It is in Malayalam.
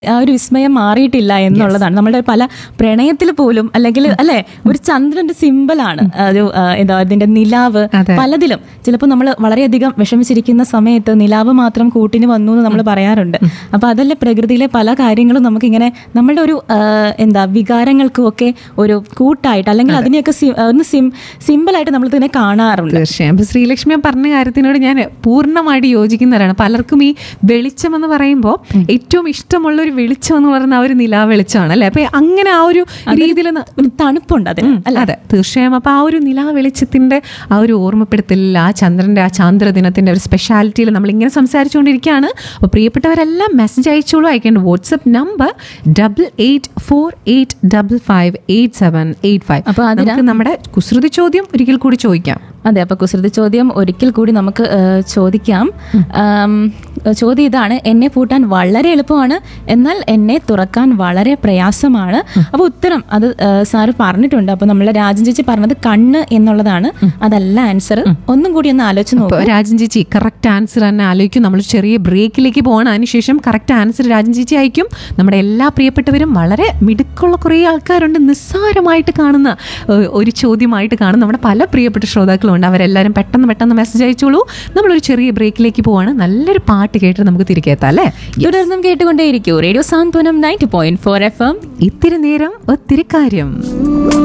ആ ഒരു വിസ്മയം മാറിയിട്ടില്ല എന്നുള്ളതാണ് നമ്മുടെ പല പ്രണയത്തിൽ പോലും അല്ലെങ്കിൽ അല്ലെ ഒരു ചന്ദ്രന്റെ സിമ്പലാണ് ഒരു ആ, എന്താ ഇതിന്റെ നിലാവ് അതെ. പലതിലും ചിലപ്പോൾ നമ്മൾ വളരെയധികം വിഷമിച്ചിരിക്കുന്ന സമയത്ത് നിലാവ് മാത്രം കൂട്ടിന് വന്നു എന്ന് നമ്മൾ പറയാറുണ്ട് അപ്പൊ അതല്ലേ പ്രകൃതിയിലെ പല കാര്യങ്ങളും നമുക്കിങ്ങനെ നമ്മുടെ ഒരു ആ, എന്താ വികാരങ്ങൾക്കും ഒക്കെ ഒരു കൂട്ടായിട്ട് അല്ലെങ്കിൽ അതിനെയൊക്കെ സി- ഒന്ന് സിം സിമ്പിളായിട്ട് നമ്മൾ ഇതിനെ കാണാറുണ്ട് തീർച്ചയായും അപ്പൊ ശ്രീലക്ഷ്മി പറഞ്ഞ കാര്യത്തിനോട് ഞാൻ പൂർണ്ണമായിട്ട് യോജിക്കുന്നവരാണ് പലർക്കും ഈ വെളിച്ചം എന്ന് പറയുമ്പോൾ ഏറ്റവും ഇഷ്ടമുള്ള ഒരു വെളിച്ചം എന്ന് പറയുന്ന ആ ഒരു നിലാ വെളിച്ചമാണ് അല്ലെ അപ്പൊ അങ്ങനെ ആ ഒരു രീതിയിൽ ഒരു തണുപ്പുണ്ട് അതിന് അല്ല അതെ തീർച്ചയായും അപ്പൊ ആ ഒരു നിലാ വെളിച്ചത്തിന്റെ ആ ഒരു ഓർമ്മപ്പെടുത്തലിൽ ആ ചന്ദ്രന്റെ ആ ചാന്ദ്ര ദിനത്തിന്റെ ഒരു സ്പെഷ്യാലിറ്റിയിൽ നമ്മൾ ഇങ്ങനെ സംസാരിച്ചുകൊണ്ടിരിക്കുകയാണ് അപ്പോൾ പ്രിയപ്പെട്ടവരെല്ലാം മെസ്സേജ് അയച്ചോളൂ അയക്കേണ്ട WhatsApp number double eight four eight double five eight seven eight five അപ്പൊ അതിനാ- നമുക്ക് നമ്മുടെ കുസൃതി ചോദ്യം ഒരിക്കൽ കൂടി ചോദിക്കാം അതെ അപ്പൊ കുസൃതി ചോദ്യം ഒരിക്കൽ കൂടി നമുക്ക് ഏ, ചോദിക്കാം ആം, ചോദ്യം ഇതാണ് എന്നെ പൂട്ടാൻ വളരെ എളുപ്പമാണ് എന്നാൽ എന്നെ തുറക്കാൻ വളരെ പ്രയാസമാണ് അപ്പൊ ഉത്തരം അത് ഏ, സാറ് പറഞ്ഞിട്ടുണ്ട് അപ്പൊ നമ്മളെ രാജൻ ചേച്ചി പറഞ്ഞത് കണ്ണ് എന്നുള്ളതാണ് അതല്ല ആൻസർ ഒന്നും കൂടി ഒന്ന് ആലോചിച്ച് അപ്പോൾ നോക്കും രാജൻ ചേച്ചി കറക്റ്റ് ആൻസർ തന്നെ ആലോചിക്കും നമ്മൾ ചെറിയ ബ്രേക്കിലേക്ക് പോകണം അതിനുശേഷം കറക്റ്റ് ആൻസർ രാജൻ ചേച്ചി അയക്കും നമ്മുടെ എല്ലാ പ്രിയപ്പെട്ടവരും വളരെ മിടുക്കുള്ള കുറേ ആൾക്കാരുണ്ട് നിസ്സാരമായിട്ട് കാണുന്ന ഏഹ്, ഒരു ചോദ്യമായിട്ട് കാണുന്ന നമ്മുടെ പല പ്രിയപ്പെട്ട ശ്രോതാക്കളുണ്ട് അവരെല്ലാവരും പെട്ടെന്ന് പെട്ടെന്ന് മെസ്സേജ് അയച്ചോളൂ നമ്മളൊരു ചെറിയ ബ്രേക്കിലേക്ക് പോവാണ് നല്ലൊരു പാട്ട് കേട്ട് നമുക്ക് തിരികെ എത്താം അല്ലേ തുടർന്നും കേട്ടുകൊണ്ടേയിരിക്കൂ radio Santhwanam ninety point four F M ഇത്തിരി നേരം ഒത്തിരി കാര്യം